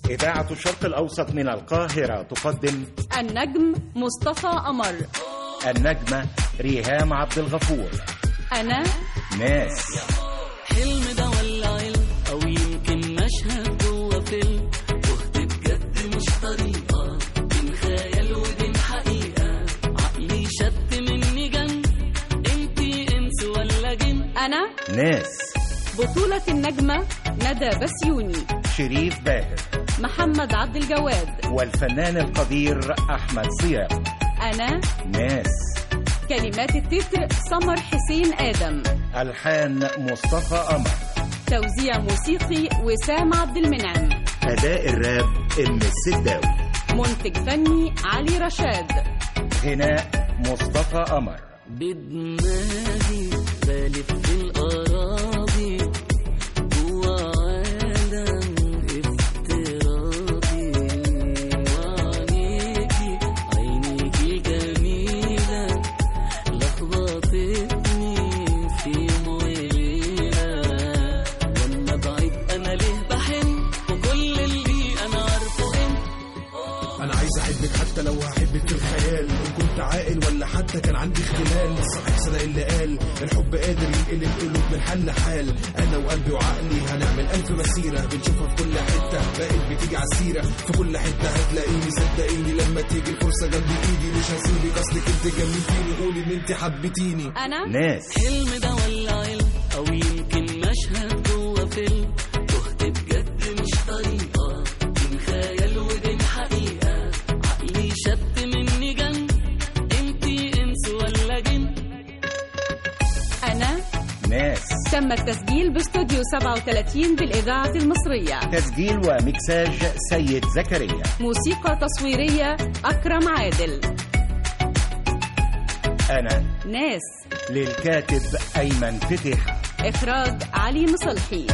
إذاعة الشرق الأوسط من القاهرة تقدم النجم مصطفى قمر النجمة ريهام عبد الغفور أنا ناس حلم ده ولا علم او يمكن مشهد جوه فيلم تهت بجد مش طريقه بين خيال وبين حقيقه عقلي شد مني جن انتي انس ولا جن أنا ناس بطولة النجمة ندى بسيوني شريف باهر محمد عبد الجواد والفنان القدير أحمد صيام أنا ناس كلمات التتر سمر حسين آدم ألحان مصطفى قمر توزيع موسيقي وسام عبد المنعم أداء الراب إم السداوي منتج فني علي رشاد غناء مصطفى قمر بدماغي بلف في الأراضي جوا عالم افتراضي وعينيكي عينيكي جميلة لخبطتني في يوم وليلة وانا بعيد انا ليه بحن وكل اللي انا عارفه انت انا عايز احبك حتى لو هحبك في الخيال ان كنت عاقل ولا حتى كان عندي اختلال صحيح صدق اللي قال الحب قادر ينقل القلوب من حل لحال انا وقلبي وعقلي هنعمل الف مسيره بنشوفها في كل حته بقت بتيجي على السيره في كل حته هتلاقيني صدقيني لما تيجي الفرصه جنب ايدي مش هسيبك اصلك انت جننتيني قولي ان انت حبيتيني أنا ناس حلم ده ولا علم او يمكن مشهد جوه فيلم تهت بجد مش طريقه بين خيال وبين حقيقه عقلي شد مني جن انتي انس ولا جن أنا ناس تم التسجيل باستوديو 37 بالإذاعة المصرية تسجيل ومكساج سيد زكريا موسيقى تصويرية أكرم عادل أنا ناس للكاتب أيمن فتيحة إخراج علي مصلحي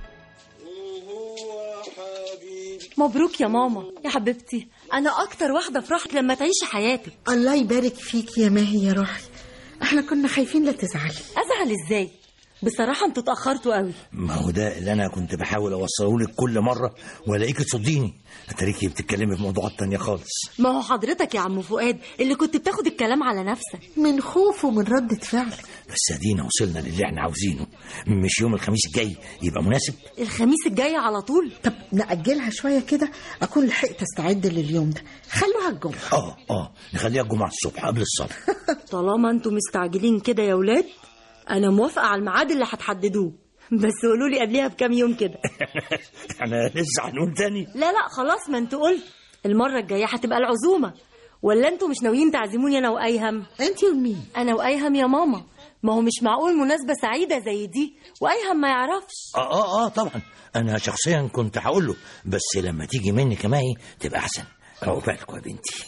مبروك يا ماما يا حبيبتي انا اكتر واحده فرحت لما تعيشي حياتك الله يبارك فيك يا ماهي يا روحي احنا كنا خايفين لا تزعلي ازعل ازاي بصراحه انتوا اتاخرتوا قوي ما هو ده اللي انا كنت بحاول اوصله لك كل مره والاقيك تصديني اتاريكي بتتكلمي في موضوعات تانية خالص ما هو حضرتك يا عم فؤاد اللي كنت بتاخد الكلام على نفسك من خوف ومن ردة فعل بس ادينا وصلنا للي احنا عاوزينه مش يوم الخميس الجاي يبقى مناسب الخميس الجاي على طول طب نأجلها شوية كده أكون لحقت أستعد لليوم ده خلوها الجمعة اه اه نخليها الجمعه الصبح قبل الصلاه طالما انتوا مستعجلين كده يا ولاد انا موافقه على الميعاد اللي هتحددوه بس قولوا لي قبلها بكام يوم كده احنا لسه هنقول تاني لا لا خلاص ما انتوا قلت المره الجايه هتبقى العزومه ولا انتوا مش ناويين تعزموني انا وايهم أنت ومين انا وايهم يا ماما ما هو مش معقول مناسبه سعيده زي دي وايهم ما يعرفش اه اه اه طبعا انا شخصيا كنت هقول له بس لما تيجي مني كمان تبقى احسن عقبالكم يا بنتي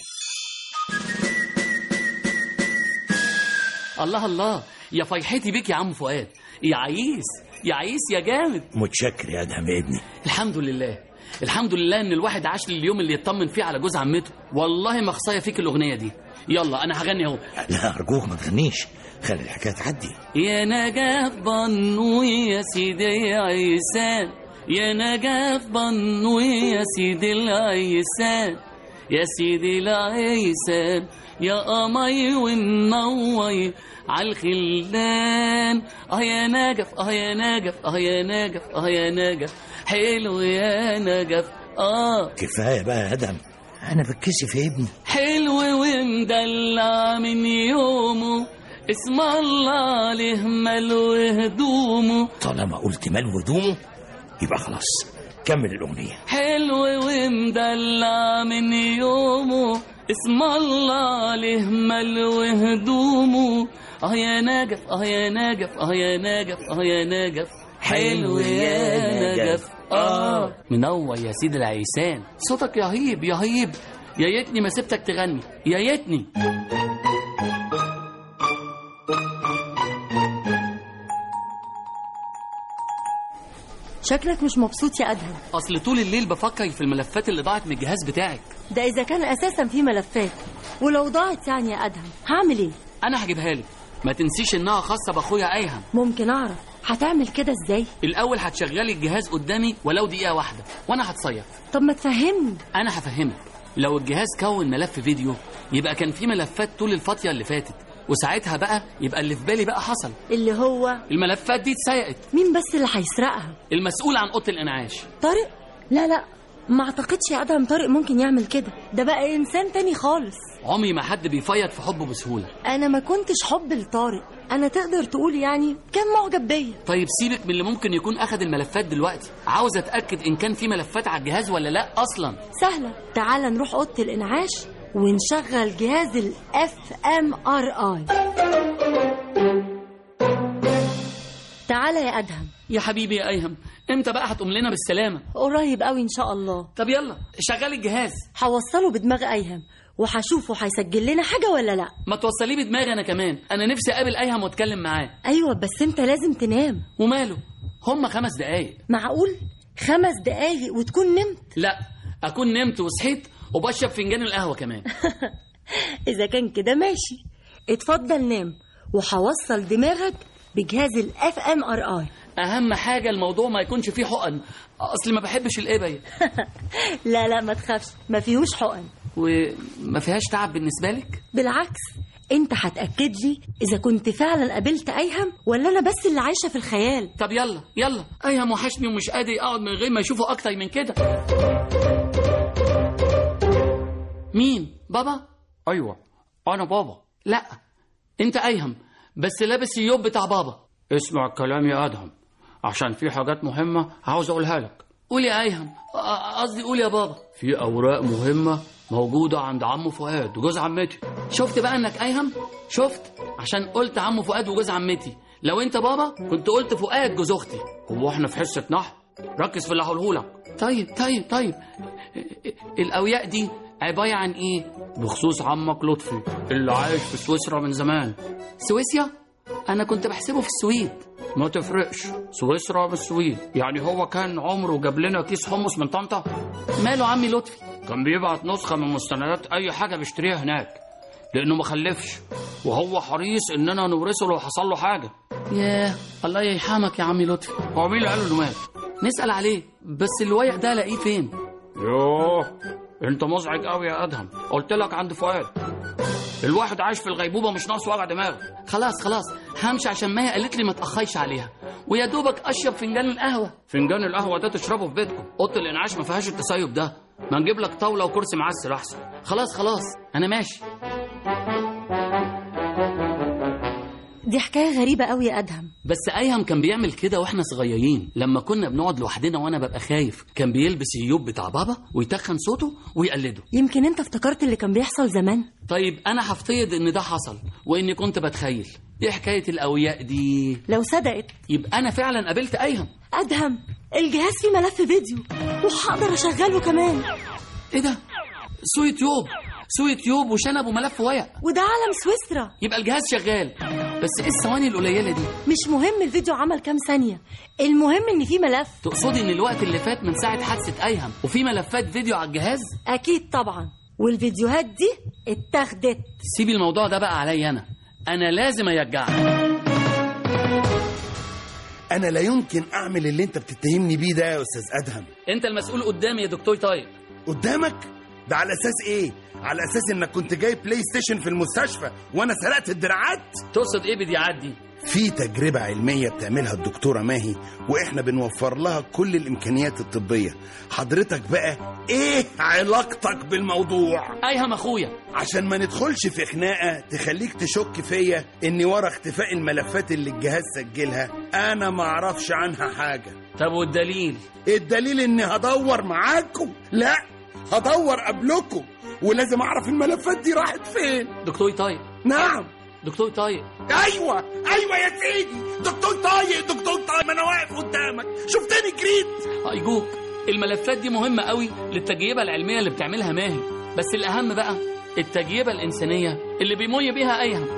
الله الله يا فيحتي بيك يا عم فؤاد يا عيس يا عيس يا جامد متشكر يا ادهم يا ابني الحمد لله الحمد لله ان الواحد عاش لليوم اللي يطمن فيه على جوز عمته والله ما خصايه فيك الاغنيه دي يلا انا هغني اهو لا ارجوك ما تغنيش خلي الحكايه تعدي يا نجاة بنو يا سيدي عيسان يا نجاة بنو يا سيدي العيسان يا سيدي العيسان يا قمي ومنوي عالخلان اه يا نجف اه يا نجف اه يا نجف اه يا نجف حلو يا نجف اه كفايه بقى يا ادهم انا بتكسف يا ابني حلو ومدلع من يومه اسم الله له مال وهدومه طالما قلت مال هدومه يبقى خلاص كمل الاغنيه حلو ومدلع من يومه اسم الله له مال وهدومه اه يا نجف اه يا نجف اه يا نجف اه يا نجف حلو يا نجف اه منور يا سيد العيسان صوتك يهيب يهيب يا ريتني ما سبتك تغني يا ريتني شكلك مش مبسوط يا ادهم اصل طول الليل بفكر في الملفات اللي ضاعت من الجهاز بتاعك ده اذا كان اساسا في ملفات ولو ضاعت يعني يا ادهم هعمل ايه انا هجيبها لك ما تنسيش انها خاصه باخويا ايهم ممكن اعرف هتعمل كده ازاي الاول هتشغلي الجهاز قدامي ولو دقيقه واحده وانا هتصيف طب ما تفهمني انا هفهمك لو الجهاز كون ملف فيديو يبقى كان في ملفات طول الفتره اللي فاتت وساعتها بقى يبقى اللي في بالي بقى حصل اللي هو الملفات دي اتسرقت مين بس اللي هيسرقها المسؤول عن اوضه الانعاش طارق لا لا ما اعتقدش يا ادهم طارق ممكن يعمل كده ده بقى انسان تاني خالص عمري ما حد بيفيض في حبه بسهوله انا ما كنتش حب لطارق انا تقدر تقول يعني كان معجب بيا طيب سيبك من اللي ممكن يكون اخد الملفات دلوقتي عاوز اتاكد ان كان في ملفات على الجهاز ولا لا اصلا سهله تعال نروح اوضه الانعاش ونشغل جهاز الاف ام ار اي تعالى يا ادهم يا حبيبي يا ايهم امتى بقى هتقوم لنا بالسلامه قريب قوي ان شاء الله طب يلا شغلي الجهاز هوصله بدماغ ايهم وهشوفه هيسجل لنا حاجه ولا لا ما توصليه بدماغي انا كمان انا نفسي اقابل ايهم واتكلم معاه ايوه بس انت لازم تنام وماله هم خمس دقايق معقول خمس دقايق وتكون نمت لا اكون نمت وصحيت وبشرب فنجان القهوه كمان اذا كان كده ماشي اتفضل نام وهوصل دماغك بجهاز الاف ام ار اي اهم حاجه الموضوع ما يكونش فيه حقن اصلي ما بحبش الابي لا لا ما تخافش ما فيهوش حقن وما فيهاش تعب بالنسبه لك بالعكس انت هتاكد لي اذا كنت فعلا قابلت ايهم ولا انا بس اللي عايشه في الخيال طب يلا يلا ايهم وحشني ومش قادر اقعد من غير ما اشوفه اكتر من كده مين بابا ايوه انا بابا لا انت ايهم بس لابس اليوب بتاع بابا اسمع الكلام يا ادهم عشان في حاجات مهمه عاوز اقولها لك قول يا ايهم أ- قصدي قول يا بابا في اوراق مهمه موجوده عند عمو فؤاد وجوز عمتي شفت بقى انك ايهم شفت عشان قلت عمو فؤاد وجوز عمتي لو انت بابا كنت قلت فؤاد جوز اختي هو احنا في حصه نحو ركز في اللي هقوله لك طيب طيب طيب الاوياء دي عباره عن ايه بخصوص عمك لطفي اللي عايش في سويسرا من زمان سويسيا انا كنت بحسبه في السويد ما تفرقش سويسرا بالسويد يعني هو كان عمره جاب لنا كيس حمص من طنطا ماله عمي لطفي كان بيبعت نسخه من مستندات اي حاجه بيشتريها هناك لانه ما خلفش وهو حريص اننا نورثه لو حصل له حاجه ياه الله يرحمك يا عمي لطفي هو مين اللي قال له إنه مات نسال عليه بس الوايع ده الاقيه فين يوه انت مزعج قوي يا ادهم قلت لك عند فؤاد الواحد عايش في الغيبوبه مش ناقص وجع دماغ خلاص خلاص همشي عشان ما هي قالت لي ما تاخرش عليها ويا دوبك اشرب فنجان القهوه فنجان القهوه ده تشربه في بيتكم اوضه الانعاش ما فيهاش التسيب ده ما نجيب لك طاوله وكرسي معسل احسن خلاص خلاص انا ماشي دي حكايه غريبه قوي يا ادهم بس ايهم كان بيعمل كده واحنا صغيرين لما كنا بنقعد لوحدنا وانا ببقى خايف كان بيلبس اليوب بتاع بابا ويتخن صوته ويقلده يمكن انت افتكرت اللي كان بيحصل زمان طيب انا هفترض ان ده حصل واني كنت بتخيل ايه حكايه الاوياء دي لو صدقت يبقى انا فعلا قابلت ايهم ادهم الجهاز فيه ملف فيديو وهقدر اشغله كمان ايه ده سوية يوب سوية يوب وشنب وملف ورق وده عالم سويسرا يبقى الجهاز شغال بس ايه الثواني القليله دي مش مهم الفيديو عمل كام ثانيه المهم ان فيه ملف تقصدي ان الوقت اللي فات من ساعه حادثه ايهم وفي ملفات فيديو على الجهاز اكيد طبعا والفيديوهات دي اتاخدت سيبي الموضوع ده بقى عليا انا انا لازم ارجعها انا لا يمكن اعمل اللي انت بتتهمني بيه ده يا استاذ ادهم انت المسؤول قدامي يا دكتور طيب قدامك ده على اساس ايه على اساس انك كنت جايب بلاي ستيشن في المستشفى وانا سرقت الدراعات تقصد ايه بديعات دي في تجربة علمية بتعملها الدكتورة ماهي واحنا بنوفر لها كل الامكانيات الطبية حضرتك بقى ايه علاقتك بالموضوع ايهم اخويا عشان ما ندخلش في خناقة تخليك تشك فيا اني ورا اختفاء الملفات اللي الجهاز سجلها انا ما اعرفش عنها حاجة طب والدليل الدليل اني هدور معاكم لا هدور قبلكم ولازم اعرف الملفات دي راحت فين دكتور طيب نعم دكتور طيب ايوه ايوه يا سيدي دكتور طايق دكتور طايق ما انا واقف قدامك شفتني جريت أرجوك الملفات دي مهمة قوي للتجربة العلمية اللي بتعملها ماهي بس الأهم بقى التجربة الإنسانية اللي بيمي بيها أيهم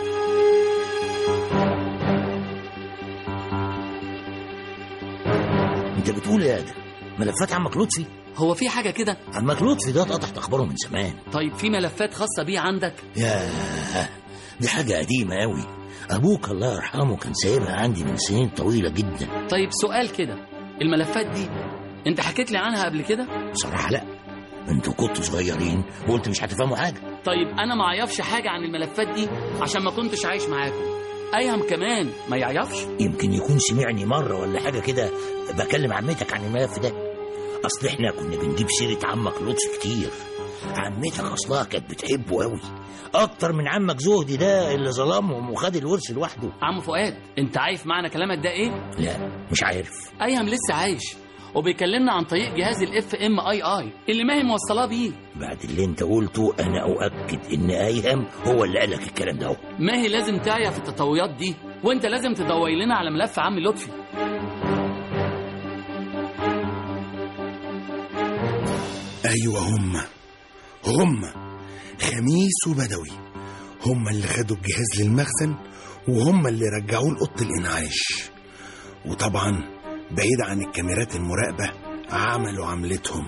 انت بتقول ايه ده ملفات عمك لطفي هو في حاجة كده عمك لطفي ده اتقطعت اخباره من زمان طيب في ملفات خاصة بيه عندك ياه دي حاجة قديمة أوي ابوك الله يرحمه كان سايبها عندي من سنين طويله جدا طيب سؤال كده الملفات دي انت حكيت لي عنها قبل كده بصراحه لا انتوا كنتوا صغيرين وقلت مش هتفهموا حاجه طيب انا ما اعرفش حاجه عن الملفات دي عشان ما كنتش عايش معاكم ايهم كمان ما يعرفش يمكن يكون سمعني مره ولا حاجه كده بكلم عمتك عن الملف ده اصل احنا كنا بنجيب سيره عمك لطفي كتير عمتك اصلها كانت بتحبه قوي اكتر من عمك زهدي ده اللي ظلمهم وخد الورث لوحده عم فؤاد انت عارف معنى كلامك ده ايه لا مش عارف ايهم لسه عايش وبيكلمنا عن طريق جهاز الاف ام اي اي اللي ما هي موصلاه بيه بعد اللي انت قلته انا اؤكد ان ايهم هو اللي قالك الكلام ده ما هي لازم تعرف التطورات دي وانت لازم تدور لنا على ملف عم لطفي ايوه هم هم خميس وبدوي هم اللي خدوا الجهاز للمخزن وهم اللي رجعوه لأوضة الإنعاش وطبعا بعيد عن الكاميرات المراقبة عملوا عملتهم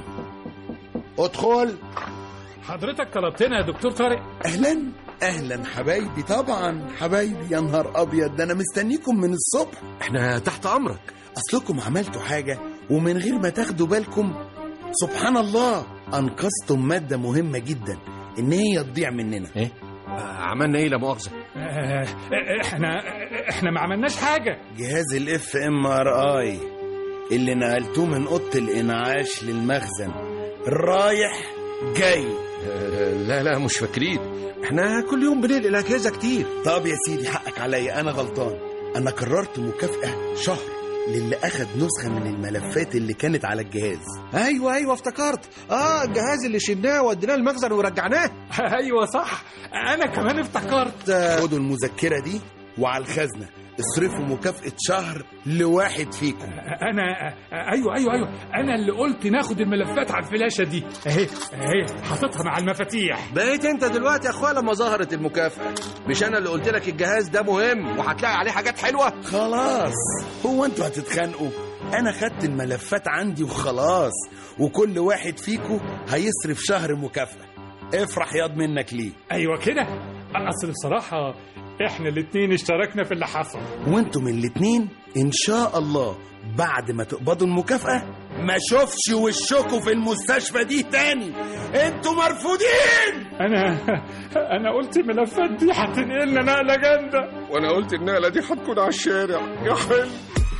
ادخل حضرتك طلبتنا يا دكتور طارق أهلا أهلا حبايبي طبعا حبايبي يا نهار أبيض ده أنا مستنيكم من الصبح احنا تحت امرك أصلكم عملتوا حاجة ومن غير ما تاخدوا بالكم سبحان الله أنقذتم مادة مهمة جدا إن هي تضيع مننا ايه عملنا ايه لا مؤاخذه آه، احنا احنا ما عملناش حاجه جهاز الاف ام ار اي اللي نقلتوه من اوضه الانعاش للمخزن رايح جاي آه، لا لا مش فاكرين احنا كل يوم بننقل اجهزه كتير طب يا سيدي حقك عليا انا غلطان انا قررت مكافاه شهر للي اخد نسخه من الملفات اللي كانت على الجهاز ايوه ايوه افتكرت اه الجهاز اللي شلناه وديناه المخزن ورجعناه ايوه صح انا كمان افتكرت خدوا المذكره دي وعلى الخزنه اصرفوا مكافاه شهر لواحد فيكم انا ايوه ايوه ايوه انا اللي قلت ناخد الملفات على الفلاشه دي اهي اهي حاططها مع المفاتيح بقيت انت دلوقتي يا اخويا لما ظهرت المكافاه مش انا اللي قلت لك الجهاز ده مهم وهتلاقي عليه حاجات حلوه خلاص هو انتوا هتتخانقوا انا خدت الملفات عندي وخلاص وكل واحد فيكم هيصرف شهر مكافأة افرح ياض منك ليه ايوه كده اصل بصراحه احنا الاتنين اشتركنا في اللي حصل وانتم من الاتنين ان شاء الله بعد ما تقبضوا المكافأة ما شوفش وشكوا في المستشفى دي تاني انتوا مرفوضين انا انا قلت الملفات دي هتنقلنا نقله جامده وانا قلت النقله دي هتكون على الشارع يا حلو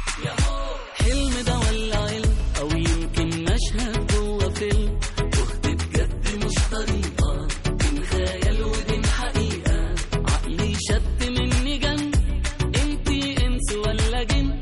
حلم ده ولا علم او يمكن مشهد جوه فيلم تهت بجد مش طريقه بين خيال وبين حقيقه عقلي شد مني جن انتي انس ولا جن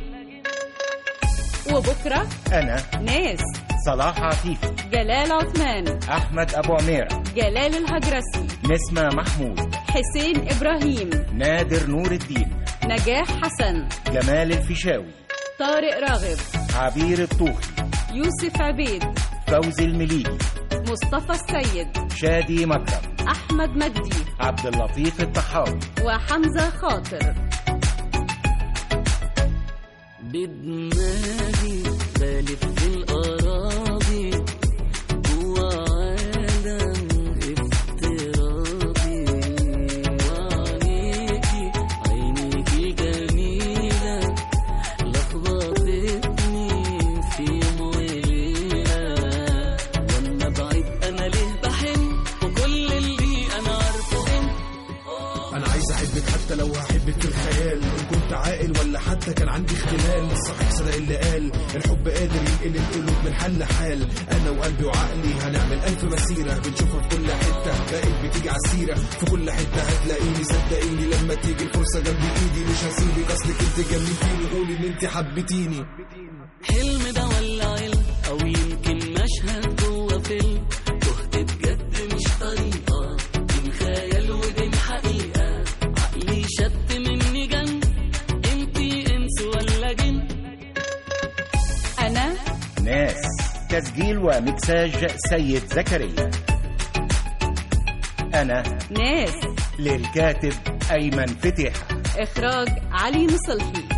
وبكرة أنا ناس صلاح عفيفي جلال عثمان أحمد أبو عميرة جلال الهجرسي نسمة محمود حسين إبراهيم نادر نور الدين نجاح حسن جمال الفيشاوي طارق راغب عبير الطوخي يوسف عبيد فوزي المليجي مصطفى السيد شادي مكرم أحمد مجدي عبد اللطيف الطحاوي وحمزة خاطر بدماغي بلف في الأراضي جوا عالم افتراضي وعينيكي عينيكي جميلة لخبطتني في يوم وليلة وانا بعيد انا ليه بحن وكل اللي انا عارفه انت انا عايز احبك حتى لو هحبك في الخيال ان كنت عاقل ولا حتى كان عندي اختلال صحيح صدق اللي قال الحب قادر ينقل القلوب من حل لحال انا وقلبي وعقلي هنعمل الف مسيره بنشوفها في كل حته بقيت بتيجي على السيره في كل حته هتلاقيني صدقيني لما تيجي الفرصه جنب ايدي مش هسيبك اصلك انت جميتيني قولي ان انت حبيتيني حلم ده ولا علم او يمكن مشهد جوه فيلم تهت بجد مش طريقه بين خيال وبين حقيقه عقلي شد مني جن انتي انس ولا جن أنا ناس تسجيل ومكساج سيد زكريا أنا ناس للكاتب أيمن فتح إخراج علي مصلحي